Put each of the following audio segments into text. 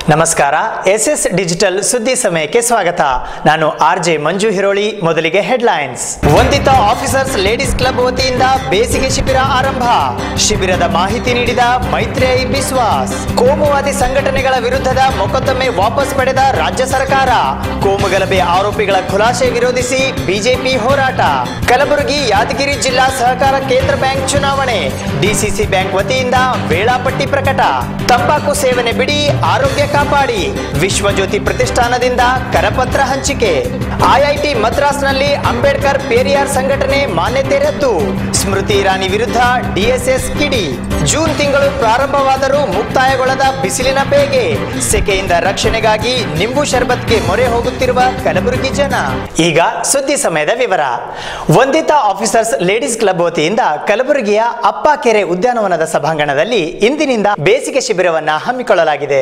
ನಮಸ್ಕಾರ S S digital ಸುದ್ದಿ ಸಮಯಕ್ಕೆ ಸ್ವಾಗತ ನಾನು ಆರ್ ಜೆ ಮಂಜು ಹಿರೋಳಿ ಮೊದಲಿಗೆ headlines Vandita officers ladies club ವತಿಯಿಂದ ಬೇಸಿಗೆ ಶಿಬಿರ ಆರಂಭ ಶಿಬಿರದ ಮಾಹಿತಿ ನೀಡಿದ ಮೈತ್ರೇಯಿ ಬಿಸ್ವಾಸ್ ಕೋಮುವಾದಿ ಸಂಘಟನೆಗಳ ವಿರುದ್ಧದ ಮೊಕದ್ದಮೆ ವಾಪಸ್ ಪಡೆದ ರಾಜ್ಯ ಸರ್ಕಾರ ಕೋಮುಗಲಭೆ ಆರೋಪಿಗಳ ಖುಲಾಸೆ ವಿರೋಧಿಸಿ ಬಿಜೆಪಿ ಹೋರಾಟ ಕಲಬುರಗಿ ಯಾದಗಿರಿ ಜಿಲ್ಲಾ ಸಹಕಾರ ಕೇಂದ್ರ ಬ್ಯಾಂಕ್ ಚುನಾವಣೆ ಡಿಸಿಸಿ ಬ್ಯಾಂಕ್ ವತಿಯಿಂದ ವೇಳಾಪಟ್ಟಿ ಪ್ರಕಟ ತಂಬಾಕು ಸೇವನೆ ಬಿಡಿ ಆರೋಗ್ಯ ಕಾಪಾಡಿ ವಿಶ್ವಜ್ಯೋತಿ ಪ್ರತಿಷ್ಠಾನದಿಂದ ಕರಪತ್ರ ಹಂಚಿಕೆ ಐಐಟಿ ಮದ್ರಾಸ್ನಲ್ಲಿ ಅಂಬೇಡ್ಕರ್ ಪೇರಿಯಾರ್ ಸಂಘಟನೆ ಮಾನ್ಯತೆ ರದ್ದು ಸ್ಮೃತಿ ಇರಾನಿ ವಿರುದ್ಧ ಡಿಎಸ್ಎಸ್ ಕಿಡಿ ಜೂನ್ ತಿಂಗಳು ಪ್ರಾರಂಭವಾದರೂ ಮುಕ್ತಾಯಗೊಳ್ಳದ ಬಿಸಿಲಿನ ಬೇಗೆ ಸೆಕೆಯಿಂದ ರಕ್ಷಣೆಗಾಗಿ ನಿಂಬು ಶರ್ಬತ್ಗೆ ಮೊರೆ ಹೋಗುತ್ತಿರುವ ಕಲಬುರಗಿ ಜನ ಈಗ ಸುದ್ದಿ ಸಮಯದ ವಿವರ ವಂದಿತ ಆಫೀಸರ್ಸ್ ಲೇಡೀಸ್ ಕ್ಲಬ್ ವತಿಯಿಂದ ಕಲಬುರಗಿಯ ಅಪ್ಪಾಕೆರೆ ಉದ್ಯಾನವನದ ಸಭಾಂಗಣದಲ್ಲಿ ಇಂದಿನಿಂದ ಬೇಸಿಗೆ ಶಿಬಿರವನ್ನ ಹಮ್ಮಿಕೊಳ್ಳಲಾಗಿದೆ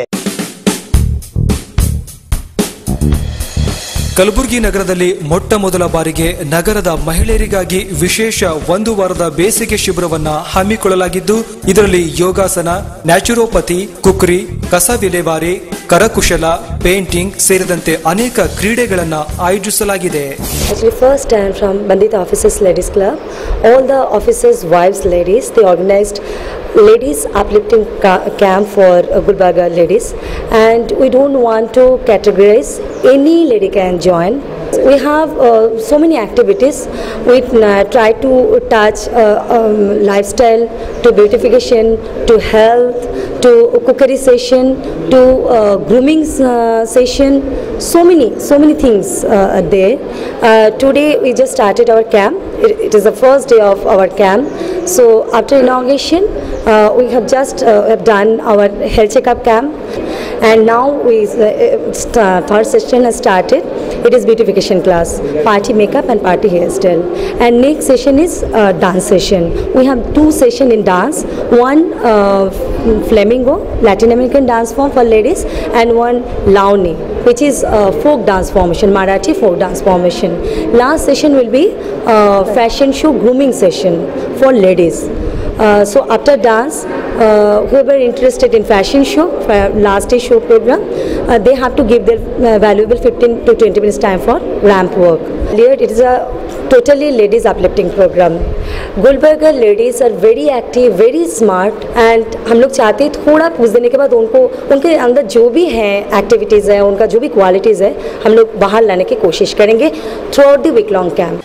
ಕಲಬುರಗಿ ನಗರದಲ್ಲಿ ಮೊಟ್ಟ ಮೊದಲ ಬಾರಿಗೆ ನಗರದ ಮಹಿಳೆಯರಿಗಾಗಿ ವಿಶೇಷ ಒಂದು ವಾರದ ಬೇಸಿಗೆ ಶಿಬಿರವನ್ನ ಹಮ್ಮಿಕೊಳ್ಳಲಾಗಿದ್ದು ಇದರಲ್ಲಿ ಯೋಗಾಸನ ನ್ಯಾಚುರೋಪತಿ ಕುಕ್ರಿ ಕಸ ವಿಲೇವಾರಿ ಕರಕುಶಲ ಪೇಂಟಿಂಗ್ ಸೇರಿದಂತೆ ಅನೇಕ ಕ್ರೀಡೆಗಳನ್ನ ಆಯೋಜಿಸಲಾಗಿದೆ Actually, first time from Bandita Officers Ladies Club, all the officers' wives, ladies, they organized ladies uplifting ca- camp for uh, Gulbarga ladies, and we don't want to categorize. Any lady can join. We have uh, so many activities. We uh, try to touch uh, um, lifestyle, to beautification, to health, to cookery session, to uh, grooming uh, session. So many, so many things uh, are there. Uh, today we just started our camp. It, it is the first day of our camp. So after inauguration, uh, we have just uh, have done our health checkup camp, and now we uh, st- third session has started. It is beautification class, party makeup and party hairstyle. And next session is uh, dance session. We have two session in dance. One uh, flamingo, Latin American dance form for ladies, and one launi, which is uh, folk dance formation, Marathi folk dance formation. Last session will be uh, fashion show grooming session for ladies. Uh, so after dance, uh, whoever interested in fashion show, fa- last day show program, uh, they have to give their uh, valuable 15 to 20 minutes time for ramp work. Here it is a totally ladies uplifting program. Gulbarga ladies are very active very smart and हम लोग चाहते हैं थोड़ा पूछ देने के बाद उनको उनके अंदर जो भी है एक्टिविटीज़ है उनका जो भी क्वालिटीज़ है हम लोग बाहर लाने की कोशिश करेंगे throughout the week long camp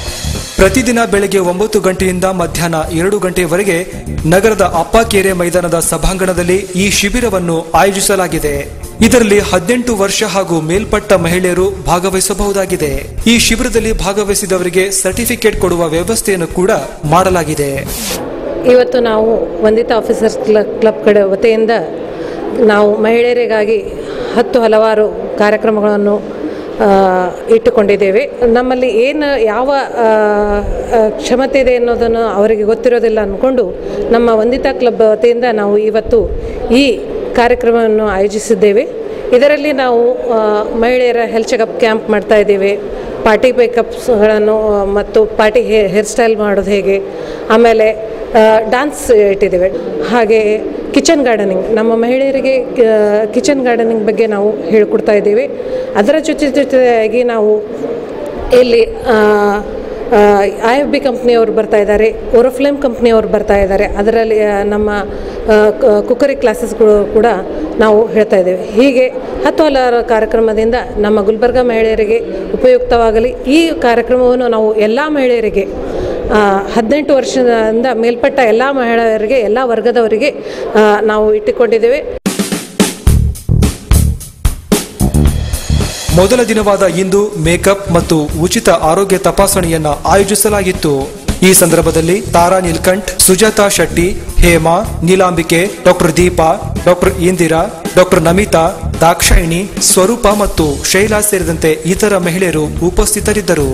ಪ್ರತಿದಿನ ಬೆಳಗ್ಗೆ ಒಂಬತ್ತು ಗಂಟೆಯಿಂದ ಮಧ್ಯಾಹ್ನ ಎರಡು ಗಂಟೆಯವರೆಗೆ ನಗರದ ಅಪ್ಪಾಕೆರೆ ಮೈದಾನದ ಸಭಾಂಗಣದಲ್ಲಿ ಈ ಶಿಬಿರವನ್ನು ಆಯೋಜಿಸಲಾಗಿದೆ ಇದರಲ್ಲಿ ಹದಿನೆಂಟು ವರ್ಷ ಹಾಗೂ ಮೇಲ್ಪಟ್ಟ ಮಹಿಳೆಯರು ಭಾಗವಹಿಸಬಹುದಾಗಿದೆ ಈ ಶಿಬಿರದಲ್ಲಿ ಭಾಗವಹಿಸಿದವರಿಗೆ ಸರ್ಟಿಫಿಕೇಟ್ ಕೊಡುವ ವ್ಯವಸ್ಥೆಯನ್ನು ಕೂಡ ಮಾಡಲಾಗಿದೆ ಇವತ್ತು ನಾವು ವಂದಿತ ಆಫೀಸರ್ಸ್ ಕ್ಲ- ಕ್ಲಬ್ ಕಡೆ ವತಿಯಿಂದ ನಾವು ಮಹಿಳೆಯರಿಗಾಗಿ ಹತ್ತು ಹಲವಾರು ಕಾರ್ಯಕ್ರಮಗಳನ್ನು ಆ, ಇಟ್ಟುಕೊಂಡಿದ್ದೇವೆ ನಮ್ಮಲ್ಲಿ ಏನು ಯಾವ ಆ, ಆ, ಕ್ಷಮತೆ ಇದೆ ಅನ್ನೋದನ್ನು ಅವರಿಗೆ ಗೊತ್ತಿರೋದಿಲ್ಲ ಅಂದ್ಕೊಂಡು ನಮ್ಮ ವಂದಿತಾ ಕ್ಲಬ್ ವತಿಯಿಂದ ನಾವು ಇವತ್ತು ಈ ಕಾರ್ಯಕ್ರಮವನ್ನು ಆಯೋಜಿಸಿದ್ದೇವೆ ಇದರಲ್ಲಿ ನಾವು ಆ, ಮಹಿಳೆಯರ ಹೆಲ್ತ್ ಚೆಕಪ್ ಕ್ಯಾಂಪ್ ಮಾಡ್ತಾ ಇದ್ದೇವೆ ಪಾರ್ಟಿ ಮೇಕಪ್ಸ್ಗಳನ್ನು ಮತ್ತು ಪಾರ್ಟಿ ಹೇ ಹೇರ್ ಸ್ಟೈಲ್ ಮಾಡೋದು ಹೇಗೆ ಆಮೇಲೆ ಡಾನ್ಸ್ ಇಟ್ಟಿದ್ದೇವೆ ಹಾಗೆ ಕಿಚನ್ ಗಾರ್ಡನಿಂಗ್ ನಮ್ಮ ಮಹಿಳೆಯರಿಗೆ ಕಿಚನ್ ಗಾರ್ಡನಿಂಗ್ ಬಗ್ಗೆ ನಾವು ಹೇಳಿಕೊಡ್ತಾ ಇದ್ದೇವೆ ಅದರ ಜೊತೆ ಜೊತೆಯಾಗಿ ನಾವು ಇಲ್ಲಿ ಐ ಎಫ್ ಬಿ ಕಂಪ್ನಿಯವರು ಬರ್ತಾ ಇದ್ದಾರೆ ಓರೋಫ್ಲೇಮ್ ಕಂಪ್ನಿಯವರು ಬರ್ತಾ ಇದ್ದಾರೆ ಅದರಲ್ಲಿ ಆ, ನಮ್ಮ ಕುಕ್ಕರಿ ಕ್ಲಾಸಸ್ಗಳು ಕೂಡ ನಾವು ಹೇಳ್ತಾ ಇದ್ದೇವೆ ಹೀಗೆ ಹತ್ತು ಹಲವಾರು ಕಾರ್ಯಕ್ರಮದಿಂದ ನಮ್ಮ ಗುಲ್ಬರ್ಗ ಮಹಿಳೆಯರಿಗೆ ಉಪಯುಕ್ತವಾಗಲಿ ಈ ಕಾರ್ಯಕ್ರಮವನ್ನು ನಾವು ಎಲ್ಲ ಮಹಿಳೆಯರಿಗೆ ಆ, ಹದಿನೆಂಟು ವರ್ಷದಿಂದ ಮೇಲ್ಪಟ್ಟ ಎಲ್ಲ ಮಹಿಳೆಯರಿಗೆ ಎಲ್ಲ ವರ್ಗದವರಿಗೆ ಆ, ನಾವು ಇಟ್ಟುಕೊಂಡಿದ್ದೇವೆ ಮೊದಲ ದಿನವಾದ ಇಂದು ಮೇಕಪ್ ಮತ್ತು ಉಚಿತ ಆರೋಗ್ಯ ತಪಾಸಣೆಯನ್ನ ಆಯೋಜಿಸಲಾಗಿತ್ತು ಈ ಸಂದರ್ಭದಲ್ಲಿ Tara Neelkanth Sujata Shetty Hema Neelambike doctor Deepa doctor Indira doctor Namita Dakshayini Swaroopa ಮತ್ತು ಶೈಲಾ ಸೇರಿದಂತೆ ಇತರ ಮಹಿಳೆಯರು ಉಪಸ್ಥಿತರಿದ್ದರು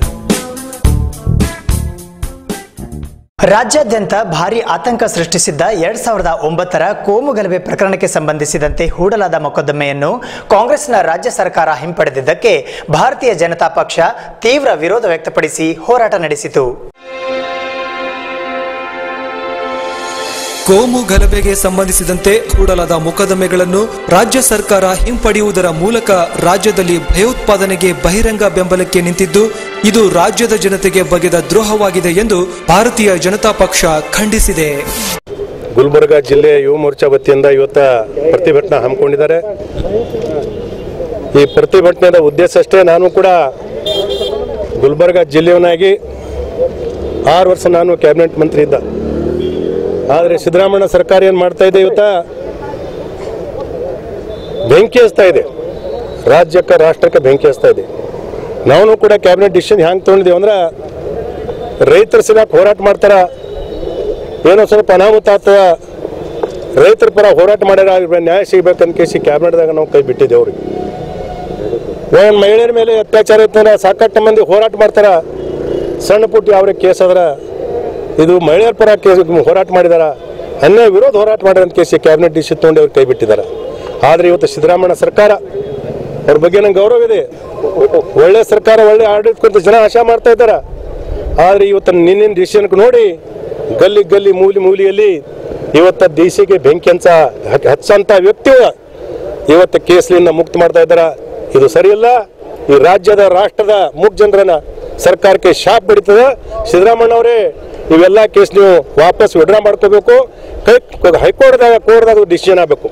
ರಾಜ್ಯಾದ್ಯಂತ ಭಾರಿ ಆತಂಕ ಸೃಷ್ಟಿಸಿದ್ದ ಎರಡ್ ಸಾವಿರದ ಒಂಬತ್ತರ ಕೋಮು ಗಲಭೆ ಪ್ರಕರಣಕ್ಕೆ ಸಂಬಂಧಿಸಿದಂತೆ ಹೂಡಲಾದ ಮೊಕದ್ದಮೆಯನ್ನು ಕಾಂಗ್ರೆಸ್ನ ರಾಜ್ಯ ಸರ್ಕಾರ ಹಿಂಪಡೆದಿದ್ದಕ್ಕೆ ಭಾರತೀಯ ಜನತಾ ಪಕ್ಷ ತೀವ್ರ ವಿರೋಧ ವ್ಯಕ್ತಪಡಿಸಿ ಹೋರಾಟ ನಡೆಸಿತು ಕೋಮು ಗಲಭೆಗೆ ಸಂಬಂಧಿಸಿದಂತೆ ಹೂಡಲಾದ ಮೊಕದ್ದಮೆಗಳನ್ನು ರಾಜ್ಯ ಸರ್ಕಾರ ಹಿಂಪಡೆಯುವುದರ ಮೂಲಕ ರಾಜ್ಯದಲ್ಲಿ ಭಯೋತ್ಪಾದನೆಗೆ ಬಹಿರಂಗ ಬೆಂಬಲಕ್ಕೆ ನಿಂತಿದ್ದು ಇದು ರಾಜ್ಯದ ಜನತೆಗೆ ಬಗೆದ ದ್ರೋಹವಾಗಿದೆ ಎಂದು ಭಾರತೀಯ ಜನತಾ ಪಕ್ಷ ಖಂಡಿಸಿದೆ ಗುಲ್ಬರ್ಗ ಜಿಲ್ಲೆ ಯುವ ಮೋರ್ಚಾ ವತಿಯಿಂದ ಇವತ್ತ ಪ್ರತಿಭಟನಾ ಹಮ್ಮಿಕೊಂಡಿದ್ದಾರೆ ಈ ಪ್ರತಿಭಟನೆಯ ಉದ್ದೇಶ ಅಷ್ಟೇ ನಾನು ಕೂಡ ಗುಲ್ಬರ್ಗ ಜಿಲ್ಲೆಯವನಾಗಿ ಆರು ವರ್ಷ ನಾನು ಕ್ಯಾಬಿನೆಟ್ ಮಂತ್ರಿ ಇದ್ದ ಆದರೆ ಸಿದ್ದರಾಮಯ್ಯ ಸರ್ಕಾರ ಏನು ಮಾಡ್ತಾ ಇದೆ ಇವತ್ತ ಬೆಂಕಿ ಹಚ್ತಾ ಇದೆ ರಾಜ್ಯಕ್ಕೆ ರಾಷ್ಟ್ರಕ್ಕೆ ಬೆಂಕಿ ಹಚ್ತಾ ಇದೆ ನಾವು ಕೂಡ ಕ್ಯಾಬಿನೆಟ್ ಡಿಸಿಷನ್ ಹ್ಯಾಂಗೆ ತೊಗೊಂಡಿದ್ದೀವಿ ಅಂದ್ರೆ ರೈತರ ಸಲುವಾಗಿ ಹೋರಾಟ ಮಾಡ್ತಾರ ಏನೋ ಸ್ವಲ್ಪ ಅನಾಹುತ ಆಗ್ತದ ರೈತರ ಪರ ಹೋರಾಟ ಮಾಡ್ಯಾರ ಅವ್ರಿಗೆ ನ್ಯಾಯ ಸಿಗ್ಬೇಕಂತ ಕೇಸಿ ಕ್ಯಾಬಿನೆಟ್ದಾಗ ನಾವು ಕೈ ಬಿಟ್ಟಿದ್ದೇವೆ ಅವ್ರಿಗೆ ಒಂದು ಮಹಿಳೆಯರ ಮೇಲೆ ಅತ್ಯಾಚಾರ ಇತ್ತಂದ್ರೆ ಸಾಕಷ್ಟು ಮಂದಿ ಹೋರಾಟ ಮಾಡ್ತಾರ ಸಣ್ಣ ಪುಟ್ಟ ಯಾವ ಕೇಸ್ ಅದ್ರ ಇದು ಮಹಿಳೆಯರ ಪರ ಕೇಸ್ ಹೋರಾಟ ಮಾಡಿದಾರ ಅನ್ಯಾಯ ವಿರೋಧ ಹೋರಾಟ ಮಾಡ್ಯಾರ ಅಂತ ಕೇಸಿ ಕ್ಯಾಬಿನೆಟ್ ಡಿಸಿಷನ್ ತೊಗೊಂಡು ಅವ್ರು ಕೈ ಬಿಟ್ಟಿದ್ದಾರೆ ಆದರೆ ಇವತ್ತು ಸಿದ್ದರಾಮಯ್ಯ ಸರ್ಕಾರ ಅವ್ರ ಬಗ್ಗೆ ನಂಗೆ ಗೌರವ ಇದೆ ಒಳ್ಳೆ ಸರ್ಕಾರ ಒಳ್ಳೆ ಆಡಳಿತ ಕುರಿತು ಜನ ಆಶಾ ಮಾಡ್ತಾ ಇದ್ದಾರೆ ಆದರೆ ಇವತ್ತು ನಿನ್ನಿನ ಡಿಸಿಷನ್ ನೋಡಿ ಗಲ್ಲಿ ಗಲ್ಲಿ ಮೂಲಿ ಮೂಲಿಯಲ್ಲಿ ಇವತ್ತ ದೇಶಕ್ಕೆ ಬೆಂಕಿ ಹಂಚ ಹಚ್ಚಂತ ವ್ಯಕ್ತಿಗಳು ಇವತ್ತು ಕೇಸ್ಲಿಂದ ಮುಕ್ತ ಮಾಡ್ತಾ ಇದ್ದಾರ ಇದು ಸರಿಯಲ್ಲ ಈ ರಾಜ್ಯದ ರಾಷ್ಟ್ರದ ಮೂಕ್ ಜನರನ್ನ ಸರ್ಕಾರಕ್ಕೆ ಶಾಪ್ ಬಿಡ್ತದ ಸಿದ್ದರಾಮಯ್ಯ ಅವರೇ ಇವೆಲ್ಲ ಕೇಸ್ ನೀವು ವಾಪಸ್ ವಿಡ್ರಾ ಮಾಡ್ಕೋಬೇಕು ಕೈ ಹೈಕೋರ್ಟ್ದಾಗ ಕೋರ್ಟ್ದಾಗ ಡಿಸಿಷನ್ ಆಗಬೇಕು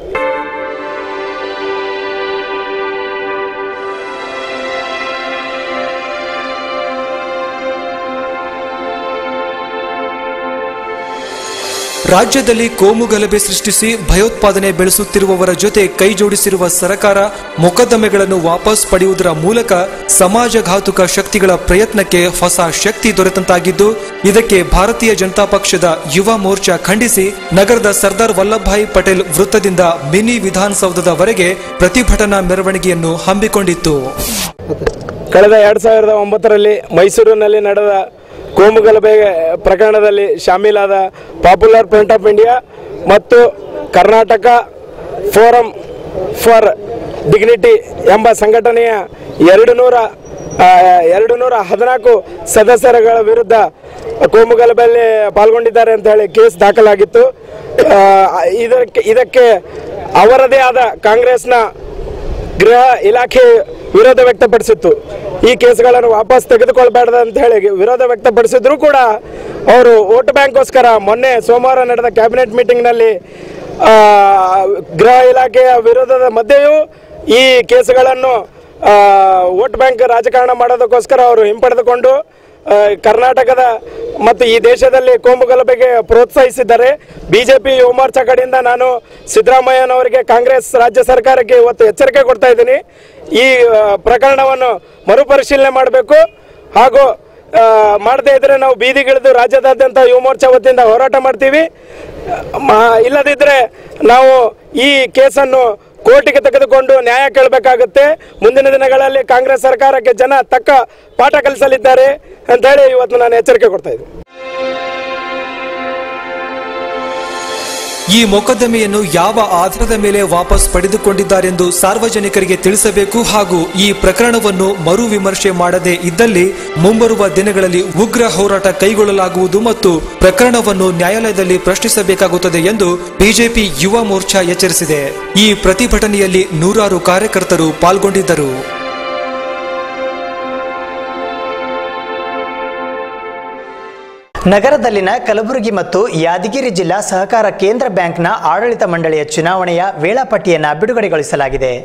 ರಾಜ್ಯದಲ್ಲಿ ಕೋಮು ಗಲಭೆ ಸೃಷ್ಟಿಸಿ ಭಯೋತ್ಪಾದನೆ ಬೆಳೆಸುತ್ತಿರುವವರ ಜೊತೆ ಕೈ ಜೋಡಿಸಿರುವ ಸರ್ಕಾರ ಮೊಕದ್ದಮೆಗಳನ್ನು ವಾಪಸ್ ಪಡೆಯುವುದರ ಮೂಲಕ ಸಮಾಜಘಾತುಕ ಶಕ್ತಿಗಳ ಪ್ರಯತ್ನಕ್ಕೆ ಹೊಸ ಶಕ್ತಿ ದೊರೆತಂತಾಗಿದ್ದು ಇದಕ್ಕೆ ಭಾರತೀಯ ಜನತಾ ಪಕ್ಷದ ಯುವ ಮೋರ್ಚಾ ಖಂಡಿಸಿ ನಗರದ ಸರ್ದಾರ್ ವಲ್ಲಭಭಾಯಿ ಪಟೇಲ್ ವೃತ್ತದಿಂದ ಮಿನಿ ವಿಧಾನಸೌಧದವರೆಗೆ ಪ್ರತಿಭಟನಾ ಮೆರವಣಿಗೆಯನ್ನು ಹಮ್ಮಿಕೊಂಡಿತ್ತು ಕಳೆದ ಎರಡು ಸಾವಿರದ ಒಂಬತ್ತರಲ್ಲಿ ಮೈಸೂರಿನಲ್ಲಿ ನಡೆದ ಕೋಮು ಗಲಭೆ ಪ್ರಕರಣದಲ್ಲಿ ಶಾಮೀಲಾದ ಪಾಪ್ಯುಲರ್ ಫ್ರಂಟ್ ಆಫ್ ಇಂಡಿಯಾ ಮತ್ತು ಕರ್ನಾಟಕ ಫೋರಂ ಫಾರ್ ಡಿಗ್ನಿಟಿ ಎಂಬ ಸಂಘಟನೆಯ ಎರಡು ನೂರ ಆ, ಎರಡು ನೂರ ಹದಿನಾಲ್ಕು ಸದಸ್ಯರುಗಳ ವಿರುದ್ಧ ಕೋಮು ಗಲಭೆಯಲ್ಲಿ ಪಾಲ್ಗೊಂಡಿದ್ದಾರೆ ಅಂತ ಹೇಳಿ ಕೇಸ್ ದಾಖಲಾಗಿತ್ತು ಆ, ಇದಕ್ಕೆ ಇದಕ್ಕೆ ಅವರದೇ ಆದ ಕಾಂಗ್ರೆಸ್ನ ಗೃಹ ಇಲಾಖೆ ವಿರೋಧ ವ್ಯಕ್ತಪಡಿಸಿತ್ತು ಈ ಕೇಸ್ಗಳನ್ನು ವಾಪಸ್ ತೆಗೆದುಕೊಳ್ಬಾರ್ದು ಅಂತ ಹೇಳಿ ವಿರೋಧ ವ್ಯಕ್ತಪಡಿಸಿದ್ರು ಕೂಡ ಅವರು ವೋಟ್ ಬ್ಯಾಂಕ್ಗೋಸ್ಕರ ಮೊನ್ನೆ ಸೋಮವಾರ ನಡೆದ ಕ್ಯಾಬಿನೆಟ್ ಮೀಟಿಂಗ್ನಲ್ಲಿ ಆ, ಗೃಹ ಇಲಾಖೆಯ ವಿರೋಧದ ಮಧ್ಯೆಯೂ ಈ ಕೇಸ್ಗಳನ್ನು ಆ, ವೋಟ್ ಬ್ಯಾಂಕ್ ರಾಜಕಾರಣ ಮಾಡೋದಕ್ಕೋಸ್ಕರ ಅವರು ಹಿಂಪಡೆದುಕೊಂಡು ಆ, ಕರ್ನಾಟಕದ ಮತ್ತು ಈ ದೇಶದಲ್ಲಿ ಕೋಮು ಗಲಭೆಗೆ ಪ್ರೋತ್ಸಾಹಿಸಿದ್ದಾರೆ ಬಿಜೆಪಿ ಯುವ ಮೋರ್ಚಾ ಕಡೆಯಿಂದ ನಾನು ಸಿದ್ದರಾಮಯ್ಯನವರಿಗೆ ಕಾಂಗ್ರೆಸ್ ರಾಜ್ಯ ಸರ್ಕಾರಕ್ಕೆ ಇವತ್ತು ಎಚ್ಚರಿಕೆ ಕೊಡ್ತಾ ಇದ್ದೀನಿ ಈ ಆ, ಪ್ರಕರಣವನ್ನು ಮರುಪರಿಶೀಲನೆ ಮಾಡಬೇಕು ಹಾಗೂ ಆ, ಮಾಡದೇ ಇದ್ರೆ ನಾವು ಬೀದಿಗಿಳಿದು ರಾಜ್ಯದಾದ್ಯಂತ ಯುವ ಮೋರ್ಚಾ ವತಿಯಿಂದ ಹೋರಾಟ ಮಾಡ್ತೀವಿ ಮಾ- ಇಲ್ಲದಿದ್ದರೆ ನಾವು ಈ ಕೇಸನ್ನು ಕೋರ್ಟಿಗೆ ತೆಗೆದುಕೊಂಡು ನ್ಯಾಯ ಕೇಳಬೇಕಾಗುತ್ತೆ ಮುಂದಿನ ದಿನಗಳಲ್ಲಿ ಕಾಂಗ್ರೆಸ್ ಸರ್ಕಾರಕ್ಕೆ ಜನ ತಕ್ಕ ಪಾಠ ಕಲಿಸಲಿದ್ದಾರೆ ಅಂತ ಹೇಳಿ ಇವತ್ತು ನಾನು ಎಚ್ಚರಿಕೆ ಕೊಡ್ತಾ ಇದ್ದೀನಿ ಈ ಮೊಕದ್ದಮೆಯನ್ನು ಯಾವ ಆಧಾರದ ಮೇಲೆ ವಾಪಸ್ ಪಡೆದುಕೊಂಡಿದ್ದಾರೆಂದು ಸಾರ್ವಜನಿಕರಿಗೆ ತಿಳಿಸಬೇಕು ಹಾಗೂ ಈ ಪ್ರಕರಣವನ್ನು ಮರು ವಿಮರ್ಶೆ ಮಾಡದೇ ಇದ್ದಲ್ಲಿ ಮುಂಬರುವ ದಿನಗಳಲ್ಲಿ ಉಗ್ರ ಹೋರಾಟ ಕೈಗೊಳ್ಳಲಾಗುವುದು ಮತ್ತು ಪ್ರಕರಣವನ್ನು ನ್ಯಾಯಾಲಯದಲ್ಲಿ ಪ್ರಶ್ನಿಸಬೇಕಾಗುತ್ತದೆ ಎಂದು ಬಿಜೆಪಿ ಯುವ ಮೋರ್ಚಾ ಎಚ್ಚರಿಸಿದೆ ಈ ಪ್ರತಿಭಟನೆಯಲ್ಲಿ ನೂರಾರು ಕಾರ್ಯಕರ್ತರು ಪಾಲ್ಗೊಂಡಿದ್ದರು ನಗರದಲ್ಲಿನ ಕಲಬುರಗಿ ಮತ್ತು ಯಾದಗಿರಿ ಜಿಲ್ಲಾ ಸಹಕಾರ ಕೇಂದ್ರ ಬ್ಯಾಂಕ್ನ ಆಡಳಿತ ಮಂಡಳಿಯ ಚುನಾವಣೆಯ ವೇಳಾಪಟ್ಟಿಯನ್ನು ಬಿಡುಗಡೆಗೊಳಿಸಲಾಗಿದೆ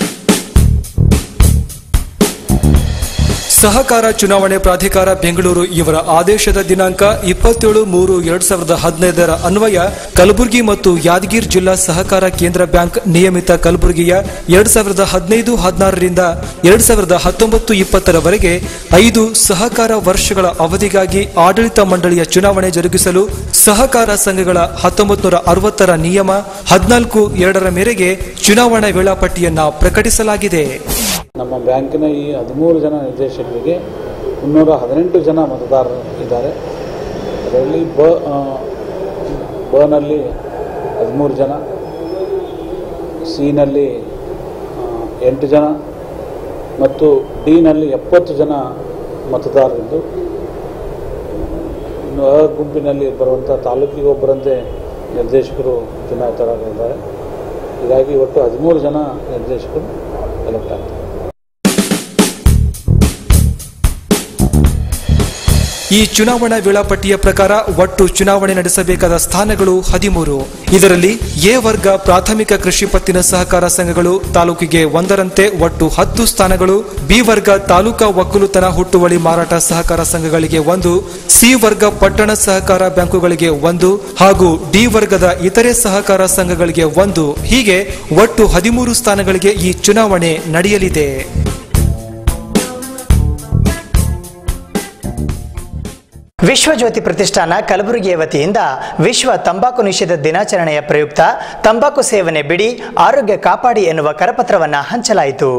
ಸಹಕಾರ ಚುನಾವಣೆ ಪ್ರಾಧಿಕಾರ ಬೆಂಗಳೂರು ಇವರ ಆದೇಶದ ದಿನಾಂಕ ಇಪ್ಪತ್ತೇಳು ಮೂರು ಎರಡ್ ಸಾವಿರದ ಹದಿನೈದರ ಅನ್ವಯ ಕಲಬುರಗಿ ಮತ್ತು ಯಾದಗಿರಿ ಜಿಲ್ಲಾ ಸಹಕಾರ ಕೇಂದ್ರ ಬ್ಯಾಂಕ್ ನಿಯಮಿತ ಕಲಬುರಗಿಯ ಎರಡ್ ಸಾವಿರದ ಹದಿನೈದು ಹದಿನಾರರಿಂದ ಎರಡ್ ಸಾವಿರದ ಹತ್ತೊಂಬತ್ತು ಇಪ್ಪತ್ತರವರೆಗೆ ಐದು ಸಹಕಾರ ವರ್ಷಗಳ ಅವಧಿಗಾಗಿ ಆಡಳಿತ ಮಂಡಳಿಯ ಚುನಾವಣೆ ಜರುಗಿಸಲು ಸಹಕಾರ ಸಂಘಗಳ ಹತ್ತೊಂಬತ್ತು ನೂರ ಅರವತ್ತರ ನಿಯಮ ಹದಿನಾಲ್ಕು ಎರಡರ ಮೇರೆಗೆ ಚುನಾವಣಾ ವೇಳಾಪಟ್ಟಿಯನ್ನ ಪ್ರಕಟಿಸಲಾಗಿದೆ ನಮ್ಮ ಬ್ಯಾಂಕಿನ ಈ ಹದಿಮೂರು ಜನ ನಿರ್ದೇಶಕರಿಗೆ ಮುನ್ನೂರ ಹದಿನೆಂಟು ಜನ ಮತದಾರರು ಇದ್ದಾರೆ ಅದರಲ್ಲಿ ಬ ಆ, ಬನಲ್ಲಿ ಹದಿಮೂರು ಜನ ಸಿನಲ್ಲಿ ಆ, ಎಂಟು ಜನ ಮತ್ತು ಡಿನಲ್ಲಿ ಎಪ್ಪತ್ತು ಜನ ಮತದಾರರಿದ್ದು ಇನ್ನು ಅ ಗುಂಪಿನಲ್ಲಿ ಬರುವಂಥ ತಾಲೂಕಿಗೆ ಒಬ್ಬರಂತೆ ನಿರ್ದೇಶಕರು ಚುನಾಯಿತರಾಗಿದ್ದಾರೆ ಹೀಗಾಗಿ ಒಟ್ಟು ಹದಿಮೂರು ಜನ ನಿರ್ದೇಶಕರು ಎಲೆಕ್ಟ್ ಆಗ್ತಾರೆ ಈ ಚುನಾವಣಾ ವೇಳಾಪಟ್ಟಿಯ ಪ್ರಕಾರ ಒಟ್ಟು ಚುನಾವಣೆ ನಡೆಸಬೇಕಾದ ಸ್ಥಾನಗಳು ಹದಿಮೂರು ಇದರಲ್ಲಿ ಎ ವರ್ಗ ಪ್ರಾಥಮಿಕ ಕೃಷಿ ಪತ್ತಿನ ಸಹಕಾರ ಸಂಘಗಳು ತಾಲೂಕಿಗೆ ಒಂದರಂತೆ ಒಟ್ಟು ಹತ್ತು ಸ್ಥಾನಗಳು ಬಿ ವರ್ಗ ತಾಲೂಕಾ ಒಕ್ಕಲುತನ ಹುಟ್ಟುವಳಿ ಮಾರಾಟ ಸಹಕಾರ ಸಂಘಗಳಿಗೆ ಒಂದು ಸಿ ವರ್ಗ ಪಟ್ಟಣ ಸಹಕಾರ ಬ್ಯಾಂಕುಗಳಿಗೆ ಒಂದು ಹಾಗೂ ಡಿ ವರ್ಗದ ಇತರೆ ಸಹಕಾರ ಸಂಘಗಳಿಗೆ ಒಂದು ಹೀಗೆ ಒಟ್ಟು ಹದಿಮೂರು ಸ್ಥಾನಗಳಿಗೆ ಈ ಚುನಾವಣೆ ನಡೆಯಲಿದೆ ವಿಶ್ವಜ್ಯೋತಿ ಪ್ರತಿಷ್ಠಾನ ಕಲಬುರಗಿಯ ವತಿಯಿಂದ ವಿಶ್ವ ತಂಬಾಕು ನಿಷೇಧ ದಿನಾಚರಣೆಯ ಪ್ರಯುಕ್ತ ತಂಬಾಕು ಸೇವನೆ ಬಿಡಿ ಆರೋಗ್ಯ ಕಾಪಾಡಿ ಎನ್ನುವ ಕರಪತ್ರವನ್ನು ಹಂಚಲಾಯಿತು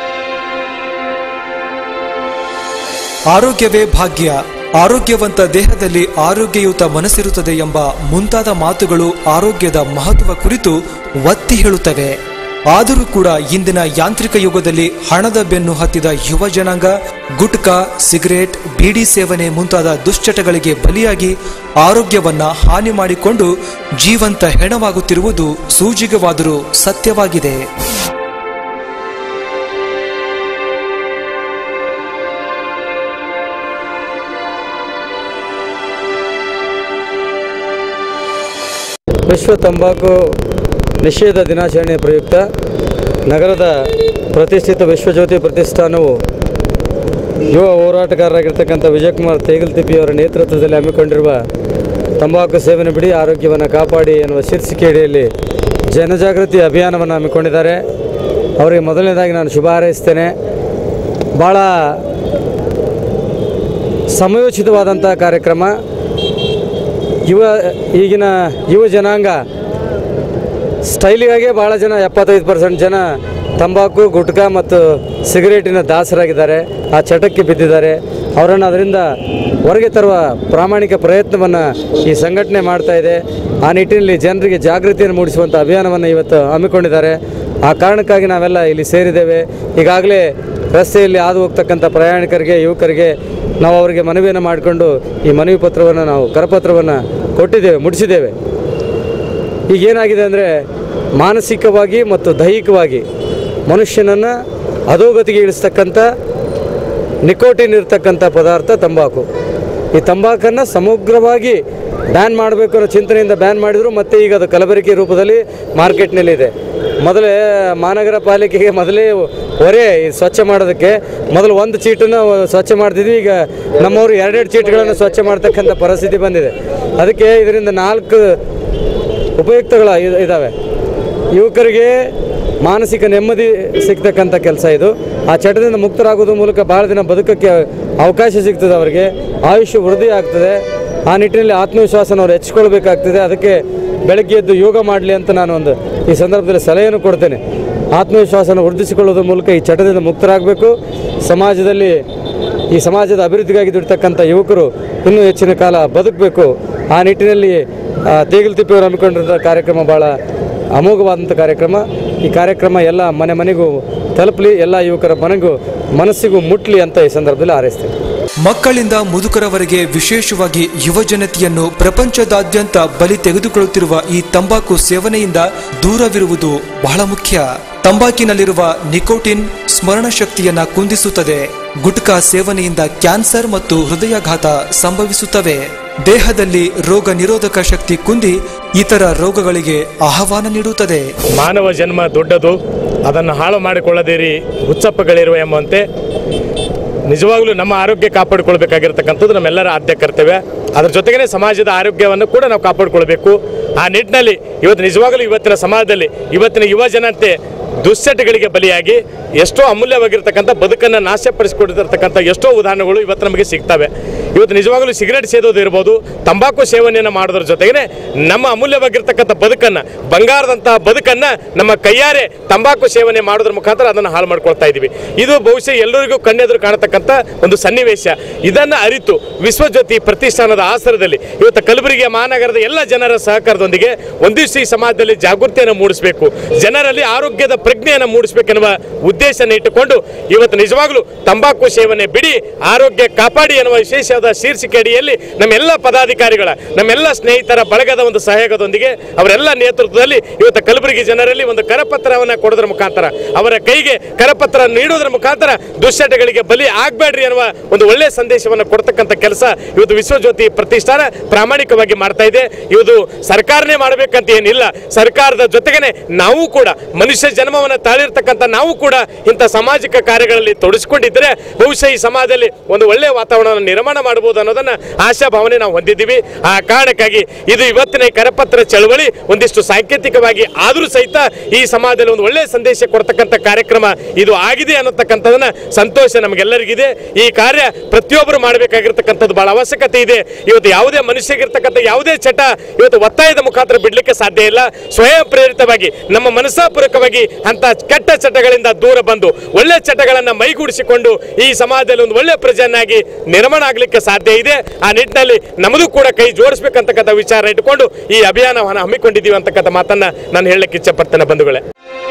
ಆರೋಗ್ಯವೇ ಭಾಗ್ಯ ಆರೋಗ್ಯವಂತ ದೇಹದಲ್ಲಿ ಆರೋಗ್ಯಯುತ ಮನಸ್ಸಿರುತ್ತದೆ ಎಂಬ ಮುಂತಾದ ಮಾತುಗಳು ಆರೋಗ್ಯದ ಮಹತ್ವ ಕುರಿತು ಒತ್ತಿ ಹೇಳುತ್ತವೆ ಆದರೂ ಕೂಡ ಇಂದಿನ ಯಾಂತ್ರಿಕ ಯುಗದಲ್ಲಿ ಹಣದ ಬೆನ್ನು ಹತ್ತಿದ ಯುವ ಜನಾಂಗ ಗುಟ್ಕಾ ಸಿಗರೇಟ್ ಬೀಡಿ ಸೇವನೆ ಮುಂತಾದ ದುಶ್ಚಟಗಳಿಗೆ ಬಲಿಯಾಗಿ ಆರೋಗ್ಯವನ್ನ ಹಾನಿ ಮಾಡಿಕೊಂಡು ಜೀವಂತ ಹೆಣವಾಗುತ್ತಿರುವುದು ಸೂಜಿಗವಾದರೂ ಸತ್ಯವಾಗಿದೆ ವಿಶ್ವ ತಂಬಾಕು ನಿಷೇಧ ದಿನಾಚರಣೆಯ ಪ್ರಯುಕ್ತ ನಗರದ ಪ್ರತಿಷ್ಠಿತ ವಿಶ್ವಜ್ಯೋತಿ ಪ್ರತಿಷ್ಠಾನವು ಯುವ ಹೋರಾಟಗಾರರಾಗಿರ್ತಕ್ಕಂಥ ವಿಜಯಕುಮಾರ್ ತೇಗಲ್ತಿಪ್ಪಿಯವರ ನೇತೃತ್ವದಲ್ಲಿ ಹಮ್ಮಿಕೊಂಡಿರುವ ತಂಬಾಕು ಸೇವನೆ ಬಿಡಿ ಆರೋಗ್ಯವನ್ನು ಕಾಪಾಡಿ ಎನ್ನುವ ಶೀರ್ಷಿಕೆ ಅಡಿಯಲ್ಲಿ ಜನಜಾಗೃತಿ ಅಭಿಯಾನವನ್ನು ಹಮ್ಮಿಕೊಂಡಿದ್ದಾರೆ ಅವರಿಗೆ ಮೊದಲನೇದಾಗಿ ನಾನು ಶುಭ ಹಾರೈಸ್ತೇನೆ ಭಾಳ ಸಮಯೋಚಿತವಾದಂಥ ಕಾರ್ಯಕ್ರಮ ಯುವ ಈಗಿನ ಯುವ ಜನಾಂಗ ಸ್ಟೈಲಿಗಾಗೆ ಭಾಳ ಜನ ಎಪ್ಪತ್ತೈದು ಪರ್ಸೆಂಟ್ ಜನ ತಂಬಾಕು ಗುಟ್ಕಾ ಮತ್ತು ಸಿಗರೇಟಿನ ದಾಸರಾಗಿದ್ದಾರೆ ಆ ಚಟಕ್ಕೆ ಬಿದ್ದಿದ್ದಾರೆ ಅವರನ್ನು ಅದರಿಂದ ಹೊರಗೆ ತರುವ ಪ್ರಾಮಾಣಿಕ ಪ್ರಯತ್ನವನ್ನು ಈ ಸಂಘಟನೆ ಮಾಡ್ತಾ ಇದೆ ಆ ನಿಟ್ಟಿನಲ್ಲಿ ಜನರಿಗೆ ಜಾಗೃತಿಯನ್ನು ಮೂಡಿಸುವಂಥ ಅಭಿಯಾನವನ್ನು ಇವತ್ತು ಹಮ್ಮಿಕೊಂಡಿದ್ದಾರೆ ಆ ಕಾರಣಕ್ಕಾಗಿ ನಾವೆಲ್ಲ ಇಲ್ಲಿ ಸೇರಿದ್ದೇವೆ ಈಗಾಗಲೇ ರಸ್ತೆಯಲ್ಲಿ ಹಾದು ಹೋಗ್ತಕ್ಕಂಥ ಪ್ರಯಾಣಿಕರಿಗೆ ಯುವಕರಿಗೆ ನಾವು ಅವರಿಗೆ ಮನವಿಯನ್ನು ಮಾಡಿಕೊಂಡು ಈ ಮನವಿ ಪತ್ರವನ್ನು ನಾವು ಕರಪತ್ರವನ್ನು ಕೊಟ್ಟಿದ್ದೇವೆ ಮುಡಿಸಿದ್ದೇವೆ ಈಗ ಏನಾಗಿದೆ ಅಂದರೆ ಮಾನಸಿಕವಾಗಿ ಮತ್ತು ದೈಹಿಕವಾಗಿ ಮನುಷ್ಯನನ್ನು ಅಧೋಗತಿಗೆ ಇಳಿಸ್ತಕ್ಕಂಥ ನಿಕೋಟಿನ್ ಇರ್ತಕ್ಕಂಥ ಪದಾರ್ಥ ತಂಬಾಕು ಈ ತಂಬಾಕನ್ನು ಸಮಗ್ರವಾಗಿ ಬ್ಯಾನ್ ಮಾಡಬೇಕು ಅನ್ನೋ ಚಿಂತನೆಯಿಂದ ಬ್ಯಾನ್ ಮಾಡಿದರು ಮತ್ತೆ ಈಗ ಅದು ಕಲಬೆರಕೆ ರೂಪದಲ್ಲಿ ಮಾರ್ಕೆಟ್ನಲ್ಲಿದೆ ಮೊದಲೇ ಮಹಾನಗರ ಪಾಲಿಕೆಗೆ ಮೊದಲೇ ಹೊರೆ ಈ ಸ್ವಚ್ಛ ಮಾಡೋದಕ್ಕೆ ಮೊದಲು ಒಂದು ಚೀಟನ್ನು ಸ್ವಚ್ಛ ಮಾಡ್ತಿದ್ವಿ ಈಗ ನಮ್ಮವರು ಎರಡೆರಡು ಚೀಟ್ಗಳನ್ನು ಸ್ವಚ್ಛ ಮಾಡ್ತಕ್ಕಂಥ ಪರಿಸ್ಥಿತಿ ಬಂದಿದೆ ಅದಕ್ಕೆ ಇದರಿಂದ ನಾಲ್ಕು ಉಪಯುಕ್ತಗಳು ಇ- ಇದ್ದಾವೆ ಯುವಕರಿಗೆ ಮಾನಸಿಕ ನೆಮ್ಮದಿ ಸಿಗ್ತಕ್ಕಂಥ ಕೆಲಸ ಇದು ಆ ಚಟದಿಂದ ಮುಕ್ತರಾಗೋದ್ರ ಮೂಲಕ ಭಾಳ ದಿನ ಬದುಕಕ್ಕೆ ಅವಕಾಶ ಸಿಗ್ತದೆ ಅವರಿಗೆ ಆಯುಷ್ಯ ವೃದ್ಧಿ ಆಗ್ತದೆ ಆ ನಿಟ್ಟಿನಲ್ಲಿ ಆತ್ಮವಿಶ್ವಾಸನ ಅವ್ರು ಹೆಚ್ಚಿಕೊಳ್ಬೇಕಾಗ್ತದೆ ಅದಕ್ಕೆ ಬೆಳಗ್ಗೆ ಎದ್ದು ಯೋಗ ಮಾಡಲಿ ಅಂತ ನಾನು ಒಂದು ಈ ಸಂದರ್ಭದಲ್ಲಿ ಸಲಹೆಯನ್ನು ಕೊಡ್ತೇನೆ ಆತ್ಮವಿಶ್ವಾಸನ ವೃದ್ಧಿಸಿಕೊಳ್ಳೋದ್ರ ಮೂಲಕ ಈ ಚಟದಿಂದ ಮುಕ್ತರಾಗಬೇಕು ಸಮಾಜದಲ್ಲಿ ಈ ಸಮಾಜದ ಅಭಿವೃದ್ಧಿಗಾಗಿ ದುಡಿತಕ್ಕಂಥ ಯುವಕರು ಇನ್ನೂ ಹೆಚ್ಚಿನ ಕಾಲ ಬದುಕಬೇಕು ಆ ನಿಟ್ಟಿನಲ್ಲಿ ಆ, ತೇಗಲ್ ತಿಪ್ಪೆಯವರು ಹಮ್ಮಿಕೊಂಡಿರೋ ಕಾರ್ಯಕ್ರಮ ಭಾಳ ಅಮೋಘವಾದಂಥ ಕಾರ್ಯಕ್ರಮ ಈ ಕಾರ್ಯಕ್ರಮ ಎಲ್ಲ ಮನೆ ಮನೆಗೂ ತಲುಪಲಿ ಎಲ್ಲ ಯುವಕರ ಮನೆಗೂ ಮನಸ್ಸಿಗೂ ಮುಟ್ಲಿ ಅಂತ ಈ ಸಂದರ್ಭದಲ್ಲಿ ಹಾರೈಸ್ತೇನೆ ಮಕ್ಕಳಿಂದ ಮುದುಕರವರೆಗೆ ವಿಶೇಷವಾಗಿ ಯುವ ಜನತೆಯನ್ನು ಪ್ರಪಂಚದಾದ್ಯಂತ ಬಲಿ ತೆಗೆದುಕೊಳ್ಳುತ್ತಿರುವ ಈ ತಂಬಾಕು ಸೇವನೆಯಿಂದ ದೂರವಿರುವುದು ಬಹಳ ಮುಖ್ಯ ತಂಬಾಕಿನಲ್ಲಿರುವ ನಿಕೋಟಿನ್ ಸ್ಮರಣ ಶಕ್ತಿಯನ್ನ ಕುಂದಿಸುತ್ತದೆ ಗುಟ್ಕಾ ಸೇವನೆಯಿಂದ ಕ್ಯಾನ್ಸರ್ ಮತ್ತು ಹೃದಯಾಘಾತ ಸಂಭವಿಸುತ್ತವೆ ದೇಹದಲ್ಲಿ ರೋಗ ನಿರೋಧಕ ಶಕ್ತಿ ಕುಂದಿ ಇತರ ರೋಗಗಳಿಗೆ ಆಹ್ವಾನ ನೀಡುತ್ತದೆ ಮಾನವ ಜನ್ಮ ದೊಡ್ಡದು ಅದನ್ನು ಹಾಳು ಮಾಡಿಕೊಳ್ಳದಿರಿ ಹುಚ್ಚಪ್ಪಗಳಿರುವ ಎಂಬಂತೆ ನಿಜವಾಗ್ಲೂ ನಮ್ಮ ಆರೋಗ್ಯ ಕಾಪಾಡಿಕೊಳ್ಬೇಕಾಗಿರ್ತಕ್ಕಂಥದ್ದು ನಮ್ಮೆಲ್ಲರ ಆದ್ಯ ಕರ್ತವ್ಯ ಅದ್ರ ಜೊತೆಗೇ ಸಮಾಜದ ಆರೋಗ್ಯವನ್ನು ಕೂಡ ನಾವು ಕಾಪಾಡಿಕೊಳ್ಬೇಕು ಆ ನಿಟ್ಟಿನಲ್ಲಿ ಇವತ್ತು ನಿಜವಾಗಲೂ ಇವತ್ತಿನ ಸಮಾಜದಲ್ಲಿ ಇವತ್ತಿನ ಯುವ ಜನತೆ ದುಶ್ಚಟಗಳಿಗೆ ಬಲಿಯಾಗಿ ಎಷ್ಟೋ ಅಮೂಲ್ಯವಾಗಿರ್ತಕ್ಕಂಥ ಬದುಕನ್ನು ನಾಶಪಡಿಸಿಕೊಟ್ಟಿರ್ತಕ್ಕಂಥ ಎಷ್ಟೋ ಉದಾಹರಣೆಗಳು ಇವತ್ತು ನಮಗೆ ಸಿಗ್ತವೆ ಇವತ್ತು ನಿಜವಾಗಲೂ ಸಿಗರೇಟ್ ಸೇದೋದು ಇರ್ಬೋದು ತಂಬಾಕು ಸೇವನೆಯನ್ನು ಮಾಡೋದ್ರ ಜೊತೆಗೇ ನಮ್ಮ ಅಮೂಲ್ಯವಾಗಿರ್ತಕ್ಕಂಥ ಬದುಕನ್ನು ಬಂಗಾರದಂತಹ ಬದುಕನ್ನು ನಮ್ಮ ಕೈಯಾರೆ ತಂಬಾಕು ಸೇವನೆ ಮಾಡೋದ್ರ ಮುಖಾಂತರ ಅದನ್ನು ಹಾಳು ಮಾಡ್ಕೊಳ್ತಾ ಇದ್ದೀವಿ ಇದು ಬಹುಶಃ ಎಲ್ಲರಿಗೂ ಕಣ್ಣೆದುರು ಕಾಣತಕ್ಕಂಥ ಒಂದು ಸನ್ನಿವೇಶ ಇದನ್ನು ಅರಿತು ವಿಶ್ವಜ್ಯೋತಿ ಪ್ರತಿಷ್ಠಾನದ ಆಸರದಲ್ಲಿ ಇವತ್ತು ಕಲಬುರಗಿಯ ಮಹಾನಗರದ ಎಲ್ಲ ಜನರ ಸಹಕಾರದೊಂದಿಗೆ ಒಂದಿಷ್ಟು ಈ ಸಮಾಜದಲ್ಲಿ ಜಾಗೃತಿಯನ್ನು ಮೂಡಿಸಬೇಕು ಜನರಲ್ಲಿ ಆರೋಗ್ಯದ ಪ್ರಜ್ಞೆಯನ್ನು ಮೂಡಿಸಬೇಕೆನ್ನುವ ಉದ್ದೇಶನ ಇಟ್ಟುಕೊಂಡು ಇವತ್ತು ನಿಜವಾಗ್ಲೂ ತಂಬಾಕು ಸೇವನೆ ಬಿಡಿ ಆರೋಗ್ಯ ಕಾಪಾಡಿ ಎನ್ನುವ ವಿಶೇಷವಾದ ಅನ್ನೋದ ಶೀರ್ಷಿಕೆ ಅಡಿಯಲ್ಲಿ ನಮ್ಮೆಲ್ಲ ಪದಾಧಿಕಾರಿಗಳ ನಮ್ಮೆಲ್ಲ ಸ್ನೇಹಿತರ ಬಳಗದ ಒಂದು ಸಹಯೋಗದೊಂದಿಗೆ ಅವರೆಲ್ಲ ನೇತೃತ್ವದಲ್ಲಿ ಇವತ್ತು ಕಲಬುರಗಿ ಜನರಲ್ಲಿ ಒಂದು ಕರಪತ್ರವನ್ನು ಕೊಡೋದ್ರ ಮುಖಾಂತರ ಅವರ ಕೈಗೆ ಕರಪತ್ರ ನೀಡೋದ್ರ ಮುಖಾಂತರ ದುಶ್ಚಟಗಳಿಗೆ ಬಲಿ ಆಗ್ಬೇಡ್ರಿ ಅನ್ನುವ ಒಂದು ಒಳ್ಳೆಯ ಸಂದೇಶವನ್ನು ಕೊಡ್ತಕ್ಕಂಥ ಕೆಲಸ ಇವತ್ತು ವಿಶ್ವಜ್ಯೋತಿ ಪ್ರತಿಷ್ಠಾನ ಪ್ರಾಮಾಣಿಕವಾಗಿ ಮಾಡ್ತಾ ಇದೆ ಇವತ್ತು ಸರ್ಕಾರನೇ ಮಾಡಬೇಕಂತ ಏನಿಲ್ಲ ಸರ್ಕಾರದ ಜೊತೆಗೇನೆ ನಾವು ಕೂಡ ಮನುಷ್ಯ ಜನ್ಮವನ್ನು ತಾಳಿರ್ತಕ್ಕಂಥ ನಾವು ಕೂಡ ಇಂಥ ಸಾಮಾಜಿಕ ಕಾರ್ಯಗಳಲ್ಲಿ ತೊಡಗಿಸ್ಕೊಂಡಿದ್ರೆ ಬಹುಶಃ ಈ ಸಮಾಜದಲ್ಲಿ ಒಂದು ಒಳ್ಳೆಯ ವಾತಾವರಣವನ್ನು ನಿರ್ಮಾಣ ಮಾಡಬಹುದು ಅನ್ನೋದನ್ನ ಆಶಾ ಭಾವನೆ ನಾವು ಹೊಂದಿದ್ದೀವಿ ಆ ಕಾರಣಕ್ಕಾಗಿ ಇದು ಇವತ್ತಿನ ಈ ಕರಪತ್ರ ಚಳವಳಿ ಒಂದಿಷ್ಟು ಸಾಂಕೇತಿಕವಾಗಿ ಆದರೂ ಸಹಿತ ಈ ಸಮಾಜದಲ್ಲಿ ಒಂದು ಒಳ್ಳೆಯ ಸಂದೇಶ ಕೊಡ್ತಕ್ಕಂಥ ಕಾರ್ಯಕ್ರಮ ಇದು ಆಗಿದೆ ಅನ್ನತಕ್ಕಂಥದನ್ನ ಸಂತೋಷ ನಮಗೆಲ್ಲರಿಗಿದೆ ಈ ಕಾರ್ಯ ಪ್ರತಿಯೊಬ್ಬರು ಮಾಡಬೇಕಾಗಿರ್ತಕ್ಕಂಥದ್ದು ಬಹಳ ಅವಶ್ಯಕತೆ ಇದೆ ಇವತ್ತು ಯಾವುದೇ ಮನುಷ್ಯಗಿರ್ತಕ್ಕಂಥ ಯಾವುದೇ ಚಟ ಇವತ್ತು ಒತ್ತಾಯದ ಮುಖಾಂತರ ಬಿಡ್ಲಿಕ್ಕೆ ಸಾಧ್ಯ ಇಲ್ಲ ಸ್ವಯಂ ಪ್ರೇರಿತವಾಗಿ ನಮ್ಮ ಮನಸ್ಸಾಪೂರ್ವಕವಾಗಿ ಅಂತ ಕೆಟ್ಟ ಚಟಗಳಿಂದ ದೂರ ಬಂದು ಒಳ್ಳೆ ಚಟಗಳನ್ನ ಮೈಗೂಡಿಸಿಕೊಂಡು ಈ ಸಮಾಜದಲ್ಲಿ ಒಂದು ಒಳ್ಳೆ ಪ್ರಜೆಯನ್ನಾಗಿ ನಿರ್ಮಾಣ ಆಗಲಿಕ್ಕೆ ಸಾಧ್ಯ ಇದೆ ಆ ನಿಟ್ಟಿನಲ್ಲಿ ನಮ್ಮದು ಕೂಡ ಕೈ ಜೋಡಿಸ್ಬೇಕಂತಕ್ಕಂಥ ವಿಚಾರ ಇಟ್ಟುಕೊಂಡು ಈ ಅಭಿಯಾನವನ್ನು ಹಮ್ಮಿಕೊಂಡಿದ್ದೀವಿ ಅಂತಕ್ಕಂಥ ಮಾತನ್ನ ನಾನು ಹೇಳಕ್ಕೆ ಇಚ್ಛಪಡ್ತೇನೆ ಬಂಧುಗಳೇ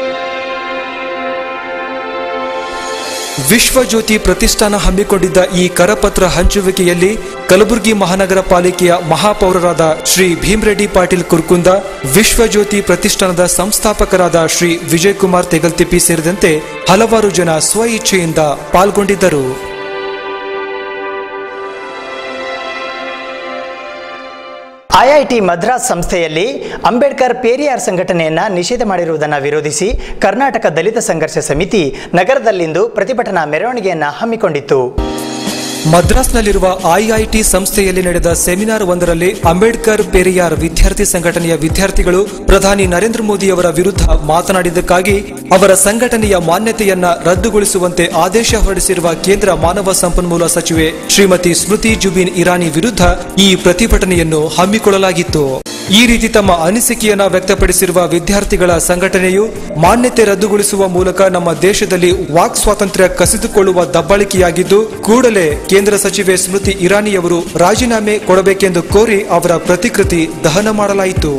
ವಿಶ್ವಜ್ಯೋತಿ ಪ್ರತಿಷ್ಠಾನ ಹಮ್ಮಿಕೊಂಡಿದ್ದ ಈ ಕರಪತ್ರ ಹಂಚುವಿಕೆಯಲ್ಲಿ ಕಲಬುರಗಿ ಮಹಾನಗರ ಪಾಲಿಕೆಯ ಮಹಾಪೌರರಾದ ಶ್ರೀ ಭೀಮರೆಡ್ಡಿ ಪಾಟೀಲ್ ಕುರ್ಕುಂದ ವಿಶ್ವಜ್ಯೋತಿ ಪ್ರತಿಷ್ಠಾನದ ಸಂಸ್ಥಾಪಕರಾದ ಶ್ರೀ ವಿಜಯಕುಮಾರ್ ತೆಗಲ್ತಿಪ್ಪಿ ಸೇರಿದಂತೆ ಹಲವಾರು ಜನ ಸ್ವ ಇಚ್ಛೆಯಿಂದ ಪಾಲ್ಗೊಂಡಿದ್ದರು ಐಐಟಿ ಮದ್ರಾಸ್ ಸಂಸ್ಥೆಯಲ್ಲಿ ಅಂಬೇಡ್ಕರ್ ಪೇರಿಯಾರ್ ಸಂಘಟನೆಯನ್ನ ನಿಷೇಧ ಮಾಡಿರುವುದನ್ನು ವಿರೋಧಿಸಿ ಕರ್ನಾಟಕ ದಲಿತ ಸಂಘರ್ಷ ಸಮಿತಿ ನಗರದಲ್ಲಿಂದು ಪ್ರತಿಭಟನಾ ಮೆರವಣಿಗೆಯನ್ನ ಹಮ್ಮಿಕೊಂಡಿತ್ತು ಮದ್ರಾಸ್ನಲ್ಲಿರುವ ಐಐಟಿ ಸಂಸ್ಥೆಯಲ್ಲಿ ನಡೆದ ಸೆಮಿನಾರ್ ಒಂದರಲ್ಲಿ ಅಂಬೇಡ್ಕರ್ ಪೆರಿಯಾರ್ ವಿದ್ಯಾರ್ಥಿ ಸಂಘಟನೆಯ ವಿದ್ಯಾರ್ಥಿಗಳು ಪ್ರಧಾನಿ ನರೇಂದ್ರ ಮೋದಿ ಅವರ ವಿರುದ್ಧ ಮಾತನಾಡಿದ್ದಕ್ಕಾಗಿ ಅವರ ಸಂಘಟನೆಯ ಮಾನ್ಯತೆಯನ್ನ ರದ್ದುಗೊಳಿಸುವಂತೆ ಆದೇಶ ಹೊರಡಿಸಿರುವ ಕೇಂದ್ರ ಮಾನವ ಸಂಪನ್ಮೂಲ ಸಚಿವೆ ಶ್ರೀಮತಿ ಸ್ಮೃತಿ ಜುಬಿನ್ ಇರಾನಿ ವಿರುದ್ಧ ಈ ಪ್ರತಿಭಟನೆಯನ್ನು ಹಮ್ಮಿಕೊಳ್ಳಲಾಗಿತ್ತು ಈ ರೀತಿ ತಮ್ಮ ಅನಿಸಿಕೆಯನ್ನ ವ್ಯಕ್ತಪಡಿಸಿರುವ ವಿದ್ಯಾರ್ಥಿಗಳ ಸಂಘಟನೆಯು ಮಾನ್ಯತೆ ರದ್ದುಗೊಳಿಸುವ ಮೂಲಕ ನಮ್ಮ ದೇಶದಲ್ಲಿ ವಾಕ್ ಸ್ವಾತಂತ್ರ್ಯ ಕಸಿದುಕೊಳ್ಳುವ ದಬ್ಬಾಳಿಕೆಯಾಗಿದ್ದು ಕೂಡಲೇ ಕೇಂದ್ರ ಸಚಿವೆ ಸ್ಮೃತಿ ಇರಾನಿಯವರು ರಾಜೀನಾಮೆ ಕೊಡಬೇಕೆಂದು ಕೋರಿ ಅವರ ಪ್ರತಿಕೃತಿ ದಹನ ಮಾಡಲಾಯಿತು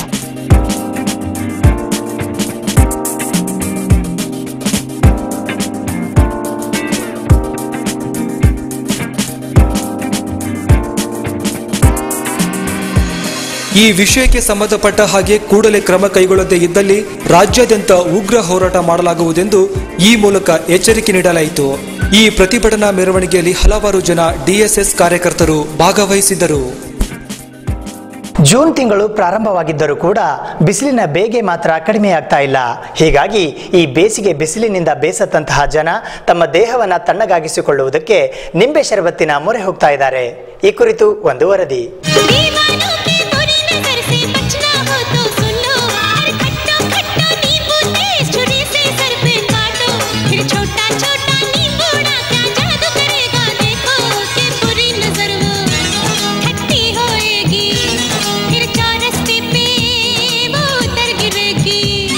ಈ ವಿಷಯಕ್ಕೆ ಸಂಬಂಧಪಟ್ಟ ಹಾಗೆ ಕೂಡಲೇ ಕ್ರಮ ಕೈಗೊಳ್ಳದೇ ಇದ್ದಲ್ಲಿ ರಾಜ್ಯಾದ್ಯಂತ ಉಗ್ರ ಹೋರಾಟ ಮಾಡಲಾಗುವುದೆಂದು ಈ ಮೂಲಕ ಎಚ್ಚರಿಕೆ ನೀಡಲಾಯಿತು ಈ ಪ್ರತಿಭಟನಾ ಮೆರವಣಿಗೆಯಲ್ಲಿ ಹಲವಾರು ಜನ ಡಿಎಸ್ಎಸ್ ಕಾರ್ಯಕರ್ತರು ಭಾಗವಹಿಸಿದ್ದರು ಜೂನ್ ತಿಂಗಳು ಪ್ರಾರಂಭವಾಗಿದ್ದರೂ ಕೂಡ ಬಿಸಿಲಿನ ಬೇಗೆ ಮಾತ್ರ ಕಡಿಮೆಯಾಗ್ತಾ ಇಲ್ಲ ಹೀಗಾಗಿ ಈ ಬೇಸಿಗೆ ಬಿಸಿಲಿನಿಂದ ಬೇಸತ್ತಂತಹ ಜನ ತಮ್ಮ ದೇಹವನ್ನು ತಣ್ಣಗಾಗಿಸಿಕೊಳ್ಳುವುದಕ್ಕೆ ನಿಂಬೆ ಶರಬತ್ತಿನ ಮೊರೆ ಹೋಗ್ತಾ ಇದ್ದಾರೆ ಈ ಕುರಿತು ಒಂದು ವರದಿ दीवानों की बुरी नजर से बचना हो तो सुन लो अरे खट्टा खट्टा नींबू तेज छुरी से सर पे काटो फिर छोटा छोटा नींबूड़ा क्या जादू करेगा देखो कि बुरी नजर वो खट्टी होएगी फिर चौरस्ते पे वो उतर गिरेगी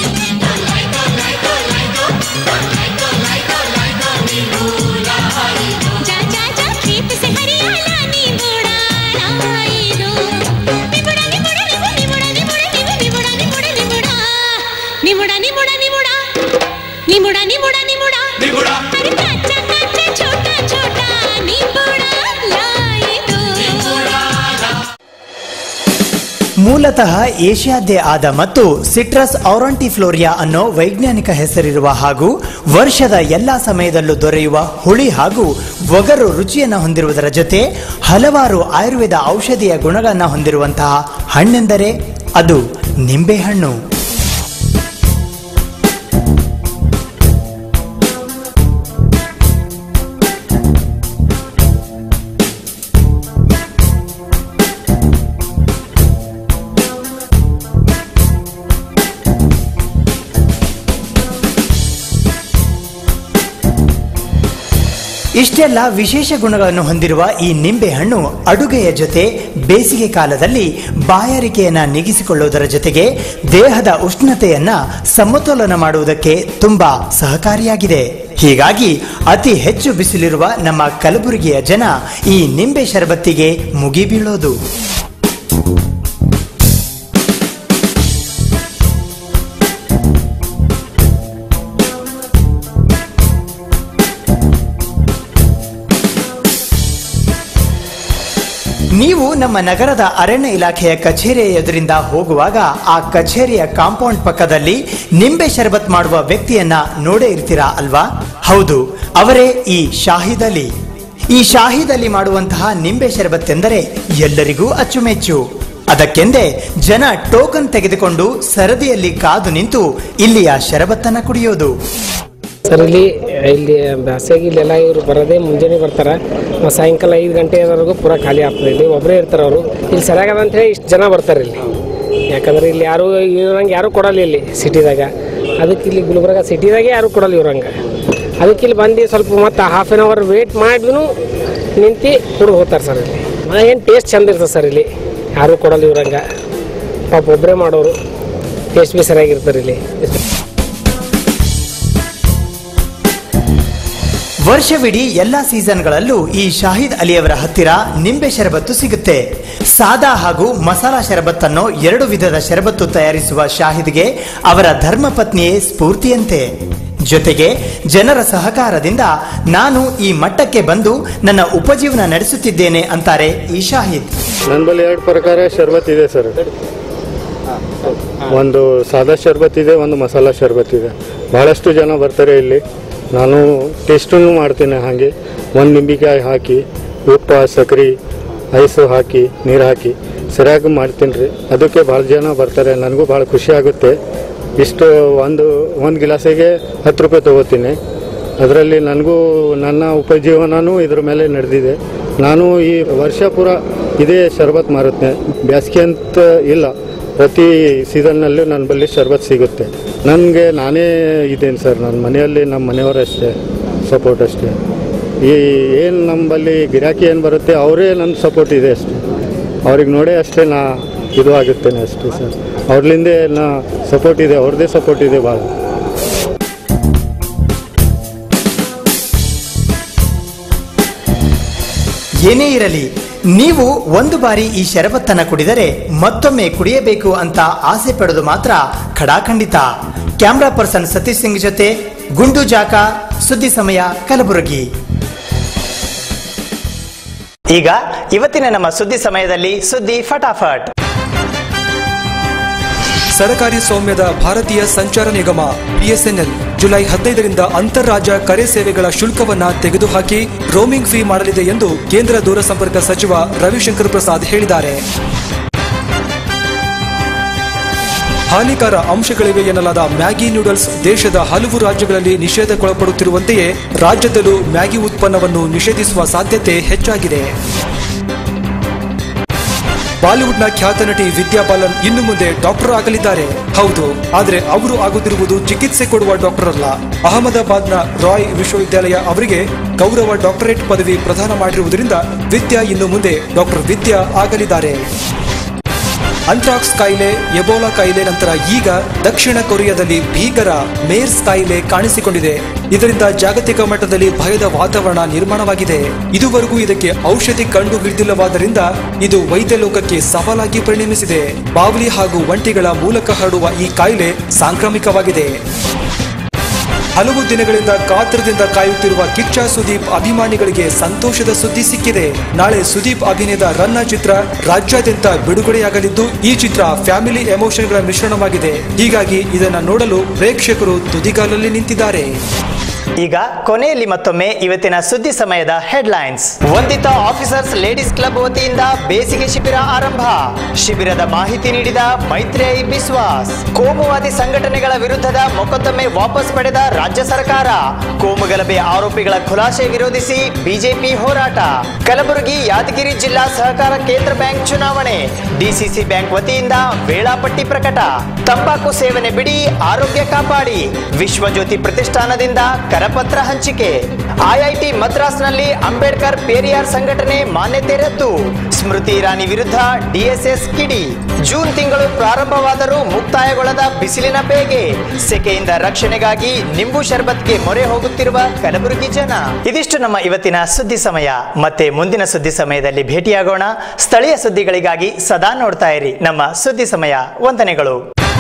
जा जा जा खेत से हरियाला नींबूड़ा लाई दो नींबूड़ा नींबूड़ा नींबू नींबूड़ा नींबूड़ा नींबू नींबूड़ा नींबूड़ा नींबूड़ा नींबूड़ा नींबूड़ा नींबूड़ा नींबूड़ा नींबूड़ा नींबूड़ा अरे काचा काचा छोटा छोटा नींबूड़ा लाई दो ಮೂಲತಃ ಏಷ್ಯಾದ್ದೇ ಆದ ಮತ್ತು ಸಿಟ್ರಸ್ ಔರಾಂಟಿಫ್ಲೋರಿಯಾ ಅನ್ನೋ ವೈಜ್ಞಾನಿಕ ಹೆಸರಿರುವ ಹಾಗೂ ವರ್ಷದ ಎಲ್ಲಾ ಸಮಯದಲ್ಲೂ ದೊರೆಯುವ ಹುಳಿ ಹಾಗೂ ಒಗರು ರುಚಿಯನ್ನು ಹೊಂದಿರುವುದರ ಜೊತೆ ಹಲವಾರು ಆಯುರ್ವೇದ ಔಷಧೀಯ ಗುಣಗಳನ್ನು ಹೊಂದಿರುವಂತಹ ಹಣ್ಣೆಂದರೆ ಅದು ನಿಂಬೆಹಣ್ಣು ಇಷ್ಟೆಲ್ಲ ವಿಶೇಷ ಗುಣಗಳನ್ನು ಹೊಂದಿರುವ ಈ ನಿಂಬೆಹಣ್ಣು ಅಡುಗೆಯ ಜೊತೆ ಬೇಸಿಗೆ ಕಾಲದಲ್ಲಿ ಬಾಯಾರಿಕೆಯನ್ನ ನೀಗಿಸಿಕೊಳ್ಳುವುದರ ಜೊತೆಗೆ ದೇಹದ ಉಷ್ಣತೆಯನ್ನ ಸಮತೋಲನ ಮಾಡುವುದಕ್ಕೆ ತುಂಬಾ ಸಹಕಾರಿಯಾಗಿದೆ ಹೀಗಾಗಿ ಅತಿ ಹೆಚ್ಚು ಬಿಸಿಲಿರುವ ನಮ್ಮ ಕಲಬುರಗಿಯ ಜನ ಈ ನಿಂಬೆ ಶರಬತ್ತಿಗೆ ಮುಗಿಬೀಳೋದು ನೀವು ನಮ್ಮ ನಗರದ ಅರಣ್ಯ ಇಲಾಖೆಯ ಕಚೇರಿಯ ಎದುರಿಂದ ಹೋಗುವಾಗ ಆ ಕಚೇರಿಯ ಕಾಂಪೌಂಡ್ ಪಕ್ಕದಲ್ಲಿ ನಿಂಬೆ ಶರಬತ್ ಮಾಡುವ ವ್ಯಕ್ತಿಯನ್ನ ನೋಡೇ ಇರ್ತೀರಾ ಅಲ್ವಾ ಹೌದು ಅವರೇ ಈ ಶಾಹಿದ್ ಅಲಿ ಈ ಶಾಹಿದ್ ಅಲಿ ಮಾಡುವಂತಹ ನಿಂಬೆ ಶರಬತ್ ಎಂದರೆ ಎಲ್ಲರಿಗೂ ಅಚ್ಚುಮೆಚ್ಚು ಅದಕ್ಕೆಂದೇ ಜನ ಟೋಕನ್ ತೆಗೆದುಕೊಂಡು ಸರದಿಯಲ್ಲಿ ಕಾದು ನಿಂತು ಇಲ್ಲಿಯ ಶರಬತ್ತನ್ನ ಕುಡಿಯೋದು ಸರ್ ಇಲ್ಲಿ ಇಲ್ಲಿ ಬ್ಯಾಸಿಗೆ ಇಲ್ಲೆಲ್ಲ ಇವರು ಬರೋದೇ ಮುಂಜಾನೆ ಬರ್ತಾರೆ ಮತ್ತು ಸಾಯಂಕಾಲ ಐದು ಗಂಟೆವರೆಗೂ ಪೂರ ಖಾಲಿ ಆಗ್ತದೆ ಇಲ್ಲಿ ಒಬ್ಬರೇ ಇರ್ತಾರೆ ಅವರು ಇಲ್ಲಿ ಸರಿಯಾಗದ ಅಂತ ಹೇಳಿ ಇಷ್ಟು ಜನ ಬರ್ತಾರೆ ಇಲ್ಲಿ ಯಾಕಂದ್ರೆ ಇಲ್ಲಿ ಯಾರು ಇವ್ರಂಗೆ ಯಾರು ಕೊಡಲ್ಲ ಇಲ್ಲಿ ಸಿಟಿದಾಗ ಅದಕ್ಕೆ ಇಲ್ಲಿ ಗುಲ್ಬರ್ಗ ಸಿಟಿದಾಗೆ ಯಾರು ಕೊಡಲ್ಲ ಇವ್ರಂಗೆ ಅದಕ್ಕೆ ಇಲ್ಲಿ ಬಂದು ಸ್ವಲ್ಪ ಮತ್ತು ಹಾಫ್ ಆನ್ ಅವರ್ ವೇಟ್ ಮಾಡಿದ್ರೂ ನಿಂತು ಕುಡಿದು ಹೋಗ್ತಾರೆ ಸರ್ ಇಲ್ಲಿ ಏನು ಟೇಸ್ಟ್ ಚಂದ ಇರ್ತದೆ ಸರ್ ಇಲ್ಲಿ ಯಾರು ಕೊಡಲ್ಲ ಇವ್ರಂಗೆ ಪಾಪ ಒಬ್ಬರೇ ಮಾಡೋರು ಟೇಸ್ಟ್ ಭೀ ಸರಿಯಾಗಿರ್ತಾರೆ ಇಲ್ಲಿ ವರ್ಷವಿಡೀ ಎಲ್ಲಾ ಸೀಸನ್ಗಳಲ್ಲೂ ಈ ಶಾಹಿದ್ ಅಲಿಯವರ ಹತ್ತಿರ ನಿಂಬೆ ಶರಬತ್ತು ಸಿಗುತ್ತೆ ಸಾದಾ ಹಾಗೂ ಮಸಾಲಾ ಶರಬತ್ತನ್ನು ಎರಡು ವಿಧದ ಶರಬತ್ತು ತಯಾರಿಸುವ ಶಾಹಿದ್ಗೆ ಅವರ ಧರ್ಮಪತ್ನಿಯೇ ಸ್ಫೂರ್ತಿಯಂತೆ ಜೊತೆಗೆ ಜನರ ಸಹಕಾರದಿಂದ ನಾನು ಈ ಮಟ್ಟಕ್ಕೆ ಬಂದು ನನ್ನ ಉಪಜೀವನ ನಡೆಸುತ್ತಿದ್ದೇನೆ ಅಂತಾರೆ ಈ ಶಾಹಿದ್ ನನ್ನ ಬಳಿ ಎರಡು ಪ್ರಕಾರ ಶರ್ಬತ್ ಇದೆ ಸರ್ ಒಂದು ಸಾದಾ ಶರ್ಬತ್ ಇದೆ ಒಂದು ಮಸಾಲಾ ಶರ್ಬತ್ ಇದೆ ಭಾಳಷ್ಟು ಜನ ಬರ್ತಾರೆ ಇಲ್ಲಿ ನಾನು ಟೇಸ್ಟನ್ನು ಮಾಡ್ತೀನಿ ಹಾಗೆ ಒಂದು ನಿಂಬಿಕಾಯಿ ಹಾಕಿ ಉಪ್ಪು ಸಕ್ಕರೆ ಐಸು ಹಾಕಿ ನೀರು ಹಾಕಿ ಸರಿಯಾಗಿ ಮಾಡ್ತೀನಿ ರೀ ಅದಕ್ಕೆ ಭಾಳ ಜನ ಬರ್ತಾರೆ ನನಗೂ ಭಾಳ ಖುಷಿ ಆಗುತ್ತೆ ಇಷ್ಟು ಒಂದು ಒಂದು ಗಿಲಾಸಿಗೆ ಹತ್ತು ರೂಪಾಯಿ ತೊಗೋತೀನಿ ಅದರಲ್ಲಿ ನನಗೂ ನನ್ನ ಉಪಜೀವನನೂ ಇದ್ರ ಮೇಲೆ ನಡೆದಿದೆ ನಾನು ಈ ವರ್ಷ ಪೂರ ಇದೇ ಶರ್ಬತ್ ಮಾರುತ್ತೆ ಬೇಸಿಗೆ ಅಂತ ಇಲ್ಲ ಪ್ರತಿ ಸೀಸನ್ನಲ್ಲೂ ನನ್ನ ಬಳಿ ಶರ್ಬತ್ ಸಿಗುತ್ತೆ ನನಗೆ ನಾನೇ ಇದ್ದೇನೆ ಸರ್ ನನ್ನ ಮನೆಯಲ್ಲಿ ನಮ್ಮ ಮನೆಯವರಷ್ಟೇ ಸಪೋರ್ಟ್ ಅಷ್ಟೇ ಈ ಏನು ನಮ್ಮಲ್ಲಿ ಗಿರಾಕಿ ಏನು ಬರುತ್ತೆ ಅವರೇ ನನ್ನ ಸಪೋರ್ಟ್ ಇದೆ ಅಷ್ಟೇ ಅವ್ರಿಗೆ ನೋಡೇ ಅಷ್ಟೇ ನಾ ಇದು ಆಗುತ್ತೇನೆ ಅಷ್ಟೇ ಸರ್ ಅವ್ರಲಿಂದೇ ನಾ ಸಪೋರ್ಟ್ ಇದೆ ಅವ್ರದ್ದೇ ಸಪೋರ್ಟ್ ಇದೆ ಭಾಳ ಏನೇ ಇರಲಿ ನೀವು ಒಂದು ಬಾರಿ ಈ ಶರಬತ್ತನ್ನ ಕುಡಿದರೆ ಮತ್ತೊಮ್ಮೆ ಕುಡಿಯಬೇಕು ಅಂತ ಆಸೆ ಪಡೋದು ಮಾತ್ರ ಖಡಾಖಂಡಿತ ಕ್ಯಾಮ್ರಾ ಪರ್ಸನ್ ಸತೀಶ್ ಸಿಂಗ್ ಜೊತೆ ಗುಂಡು ಜಾಕ ಸುದ್ದಿ ಸಮಯ ಕಲಬುರಗಿ ಈಗ ಇವತ್ತಿನ ನಮ್ಮ ಸುದ್ದಿ ಸಮಯದಲ್ಲಿ ಸುದ್ದಿ ಫಟಾಫಟ್ ಸರಕಾರಿ ಸ್ವಾಮ್ಯದ ಭಾರತೀಯ ಸಂಚಾರ ನಿಗಮ ಬಿಎಸ್ಎನ್ಎಲ್ ಜುಲೈ ಹದಿನೈದರಿಂದ ಅಂತಾರಾಜ್ಯ ಕರೆ ಸೇವೆಗಳ ಶುಲ್ಕವನ್ನ ತೆಗೆದುಹಾಕಿ ರೋಮಿಂಗ್ ಫೀ ಮಾಡಲಿದೆ ಎಂದು ಕೇಂದ್ರ ದೂರಸಂಪರ್ಕ ಸಚಿವ ರವಿಶಂಕರ್ ಪ್ರಸಾದ್ ಹೇಳಿದ್ದಾರೆ ಹಾನಿಕಾರ ಅಂಶಗಳಿವೆ ಎನ್ನಲಾದ ಮ್ಯಾಗಿ ನೂಡಲ್ಸ್ ದೇಶದ ಹಲವು ರಾಜ್ಯಗಳಲ್ಲಿ ನಿಷೇಧಕ್ಕೊಳಪಡುತ್ತಿರುವಂತೆಯೇ ರಾಜ್ಯದಲ್ಲೂ ಮ್ಯಾಗಿ ಉತ್ಪನ್ನವನ್ನು ನಿಷೇಧಿಸುವ ಸಾಧ್ಯತೆ ಹೆಚ್ಚಾಗಿದೆ ಬಾಲಿವುಡ್ನ ಖ್ಯಾತ ನಟಿ ವಿದ್ಯಾ ಬಾಲನ್ ಇನ್ನು ಮುಂದೆ ಡಾಕ್ಟರ್ ಆಗಲಿದ್ದಾರೆ ಹೌದು ಆದ್ರೆ ಅವರು ಆಗುತ್ತಿರುವುದು ಚಿಕಿತ್ಸೆ ಕೊಡುವ ಡಾಕ್ಟರ್ ಅಲ್ಲ ಅಹಮದಾಬಾದ್ನ ರಾಯ್ ವಿಶ್ವವಿದ್ಯಾಲಯ ಅವರಿಗೆ ಗೌರವ ಡಾಕ್ಟರೇಟ್ ಪದವಿ ಪ್ರದಾನ ಮಾಡಿರುವುದರಿಂದ ವಿದ್ಯಾ ಇನ್ನು ಮುಂದೆ ಡಾಕ್ಟರ್ ವಿದ್ಯಾ ಆಗಲಿದ್ದಾರೆ ಅಂಟ್ರಾಕ್ಸ್ ಕಾಯಿಲೆ ಎಬೋಲಾ ಕಾಯಿಲೆ ನಂತರ ಈಗ ದಕ್ಷಿಣ ಕೊರಿಯಾದಲ್ಲಿ ಭೀಕರ ಮೇರ್ಸ್ ಕಾಯಿಲೆ ಕಾಣಿಸಿಕೊಂಡಿದೆ ಇದರಿಂದ ಜಾಗತಿಕ ಮಟ್ಟದಲ್ಲಿ ಭಯದ ವಾತಾವರಣ ನಿರ್ಮಾಣವಾಗಿದೆ ಇದುವರೆಗೂ ಇದಕ್ಕೆ ಔಷಧಿ ಕಂಡು ಹಿಡಿದಿಲ್ಲವಾದ್ದರಿಂದ ಇದು ವೈದ್ಯ ಲೋಕಕ್ಕೆ ಸವಾಲಾಗಿ ಪರಿಣಮಿಸಿದೆ ಬಾವಲಿ ಹಾಗೂ ಒಂಟಿಗಳ ಮೂಲಕ ಹರಡುವ ಈ ಕಾಯಿಲೆ ಸಾಂಕ್ರಾಮಿಕವಾಗಿದೆ ಹಲವು ದಿನಗಳಿಂದ ಕಾತ್ರದಿಂದ ಕಾಯುತ್ತಿರುವ ಕಿಚ್ಚ ಸುದೀಪ್ ಅಭಿಮಾನಿಗಳಿಗೆ ಸಂತೋಷದ ಸುದ್ದಿ ಸಿಕ್ಕಿದೆ ನಾಳೆ ಸುದೀಪ್ ಅಭಿನಯದ ರನ್ನ ಚಿತ್ರ ರಾಜ್ಯಾದ್ಯಂತ ಬಿಡುಗಡೆಯಾಗಲಿದ್ದು ಈ ಚಿತ್ರ ಫ್ಯಾಮಿಲಿ ಎಮೋಷನ್ಗಳ ಮಿಶ್ರಣವಾಗಿದೆ ಹೀಗಾಗಿ ಇದನ್ನ ನೋಡಲು ಪ್ರೇಕ್ಷಕರು ತುದಿಗಾಲಲ್ಲಿ ನಿಂತಿದ್ದಾರೆ ಈಗ ಕೊನೆಯಲ್ಲಿ ಮತ್ತೊಮ್ಮೆ ಇವತ್ತಿನ ಸುದ್ದಿ ಸಮಯದ headlines Vandita officers ladies club ವತಿಯಿಂದ ಬೇಸಿಗೆ ಶಿಬಿರ ಆರಂಭ ಶಿಬಿರದ ಮಾಹಿತಿ ನೀಡಿದ ಮೈತ್ರೇಯಿ ಬಿಸ್ವಾಸ್ ಕೋಮುವಾದಿ ಸಂಘಟನೆಗಳ ವಿರುದ್ಧದ ಮೊಕದ್ದಮೆ ವಾಪಸ್ ಪಡೆದ ರಾಜ್ಯ ಸರ್ಕಾರ ಕೋಮುಗಲಭೆ ಆರೋಪಿಗಳ ಖುಲಾಸೆ ವಿರೋಧಿಸಿ ಬಿಜೆಪಿ ಹೋರಾಟ ಕಲಬುರಗಿ ಯಾದಗಿರಿ ಜಿಲ್ಲಾ ಸಹಕಾರ ಕೇಂದ್ರ ಬ್ಯಾಂಕ್ ಚುನಾವಣೆ ಡಿಸಿಸಿ ಬ್ಯಾಂಕ್ ವತಿಯಿಂದ ವೇಳಾಪಟ್ಟಿ ಪ್ರಕಟ ತಂಬಾಕು ಸೇವನೆ ಬಿಡಿ ಆರೋಗ್ಯ ಕಾಪಾಡಿ ವಿಶ್ವಜ್ಯೋತಿ ಪ್ರತಿಷ್ಠಾನದಿಂದ ಕರಪತ್ರ ಹಂಚಿಕೆ ಐಐಟಿ ಮದ್ರಾಸ್ನಲ್ಲಿ ಅಂಬೇಡ್ಕರ್ ಪೇರಿಯಾರ್ ಸಂಘಟನೆ ಮಾನ್ಯತೆ ರದ್ದು ಸ್ಮೃತಿ ಇರಾನಿ ವಿರುದ್ಧ ಡಿಎಸ್ಎಸ್ ಕಿಡಿ ಜೂನ್ ತಿಂಗಳು ಪ್ರಾರಂಭವಾದರೂ ಮುಕ್ತಾಯಗೊಳ್ಳದ ಬಿಸಿಲಿನ ಬೇಗೆ ಸೆಕೆಯಿಂದ ರಕ್ಷಣೆಗಾಗಿ ನಿಂಬು ಶರ್ಬತ್ಗೆ ಮೊರೆ ಹೋಗುತ್ತಿರುವ ಕಲಬುರಗಿ ಜನ ಇದಿಷ್ಟು ನಮ್ಮ ಇವತ್ತಿನ ಸುದ್ದಿ ಸಮಯ ಮತ್ತೆ ಮುಂದಿನ ಸುದ್ದಿ ಸಮಯದಲ್ಲಿ ಭೇಟಿಯಾಗೋಣ ಸ್ಥಳೀಯ ಸುದ್ದಿಗಳಿಗಾಗಿ ಸದಾ ನೋಡ್ತಾ ಇರಿ ನಮ್ಮ ಸುದ್ದಿ ಸಮಯ ವಂದನೆಗಳು